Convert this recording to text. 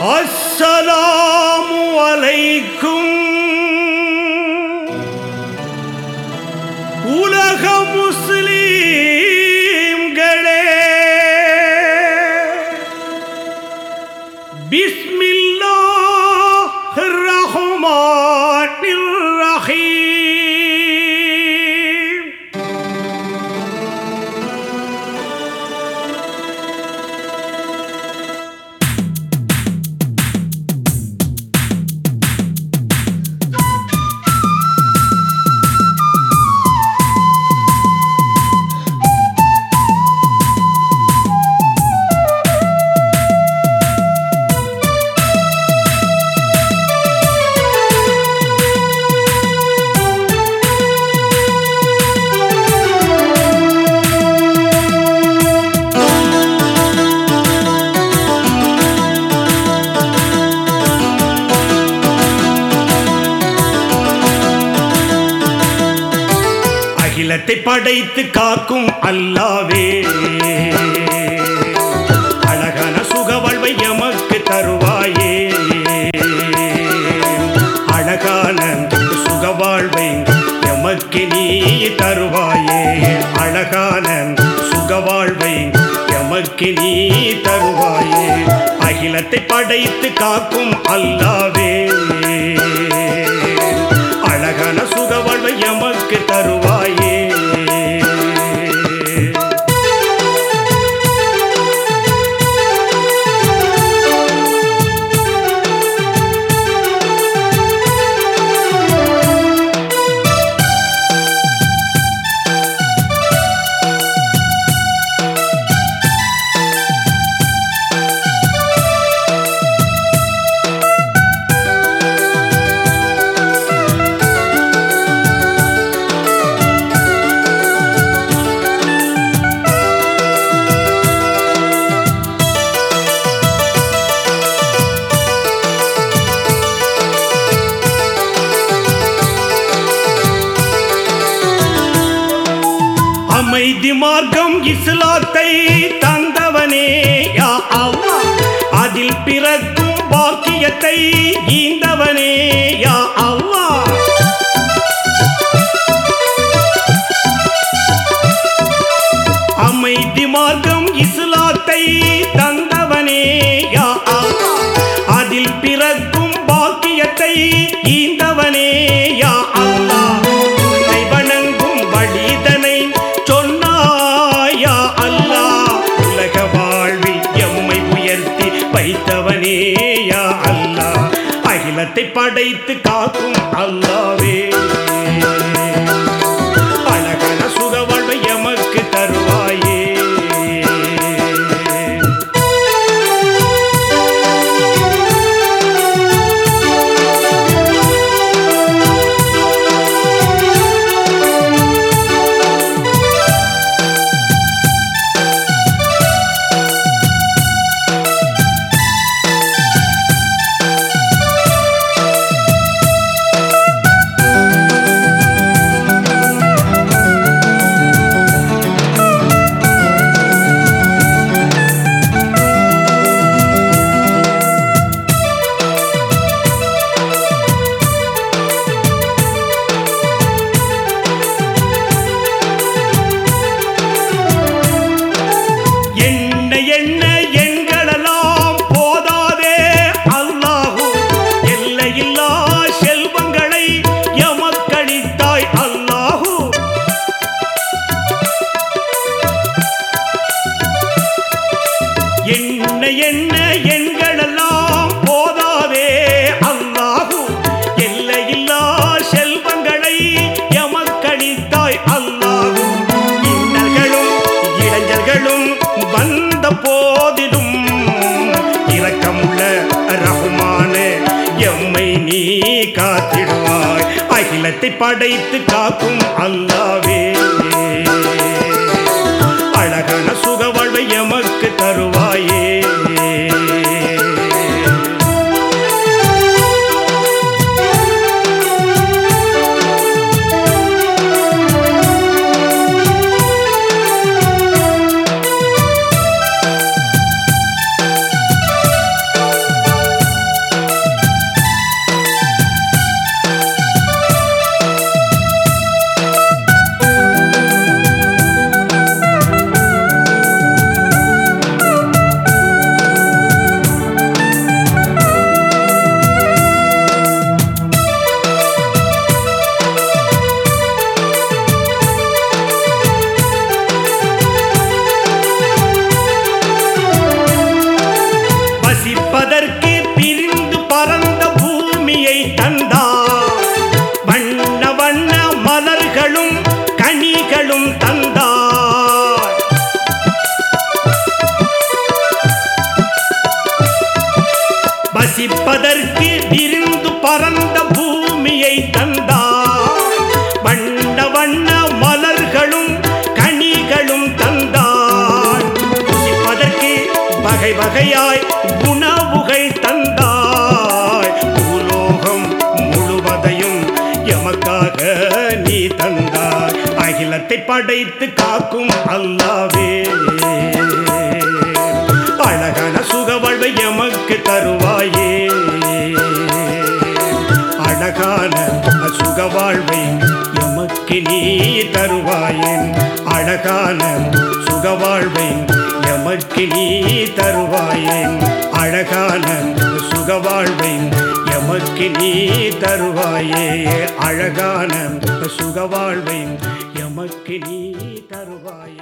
அஸ்ஸலாமு அலைக்கும் உலக முஸ்லீம்களே பிஸ்மில்லாஹிர் ரஹ்மானிர் ரஹீம் அகிலத்தை படைத்து காக்கும் அல்லாவே அழகான சுகவாழ்வை எமக்கு தருவாயே அழகான சுகவாழ்வை எமக்கு நீ தருவாயே அழகான சுகவாழ்வை எமக்கு நீ தருவாயே அகிலத்தை படைத்து காக்கும் அல்லாவே அழகான சுகவாழ்வை எமக்கு தருவாயே அமைதி மார்க்கம் இஸ்லாத்தை தந்தவனே யா அல்லாஹ் அதில் பிறக்கும் பாக்கியத்தை ஈந்தவனே யா அல்லாஹ் அமைதி மார்க்கம் இஸ்லாத்தை தந்தவனே யா அல்லாஹ் அதில் பிறக்கும் பாக்கியத்தை ஈந்தவனே யா அல்லாஹ் உன்னை வணங்கும் வழிதனை சொன்னாயா அல்லாஹ் உலக வாழ்வில் எம்மை உயர்த்தி வைத்தவனே யா அல்லாஹ் அகிலத்தை படைத்து காக்கும் அல்லாவே அழகான சுக வாழ்வை எமக்கு தருவாயே என்ன என்ன எண்களெல்லாம் போதாதே அல்லாஹு எல்லையில்லா செல்வங்களை எமக்களித்தாய் அல்லாஹு என்ன என்ன எண்களெல்லாம் போதாதே அல்லாஹு எல்லையில்லா செல்வங்களை எமக்களித்தாய் அல்லாஹு இன்னல்களும் இளைஞர்களும் வந்த போதிலும் இரக்கமுள்ள ரகுமானே எம்மை நீ காத்திடுவாய் அகிலத்தை படைத்து காக்கும் அல்லாவே அழகான சுக வாழ்வை எமக்கு தருவாயே வகையாய் உணவுகள் தந்தாய் பூலோகம் முழுவதையும் எமக்காக நீ தந்தாய் அகிலத்தை படைத்து காக்கும் அல்லாவே அழகான சுகவாழ்வை எமக்கு தருவாயே அழகான சுகவாழ்வை எமக்கு நீ தருவாயேன் அழகான சுகவாழ்வை எமக்கு நீ தருவாயேன் அழகான சுகவாழ்வை எமக்கு நீ தருவாயே அழகான சுகவாழ்வை எமக்கு நீ தருவாயே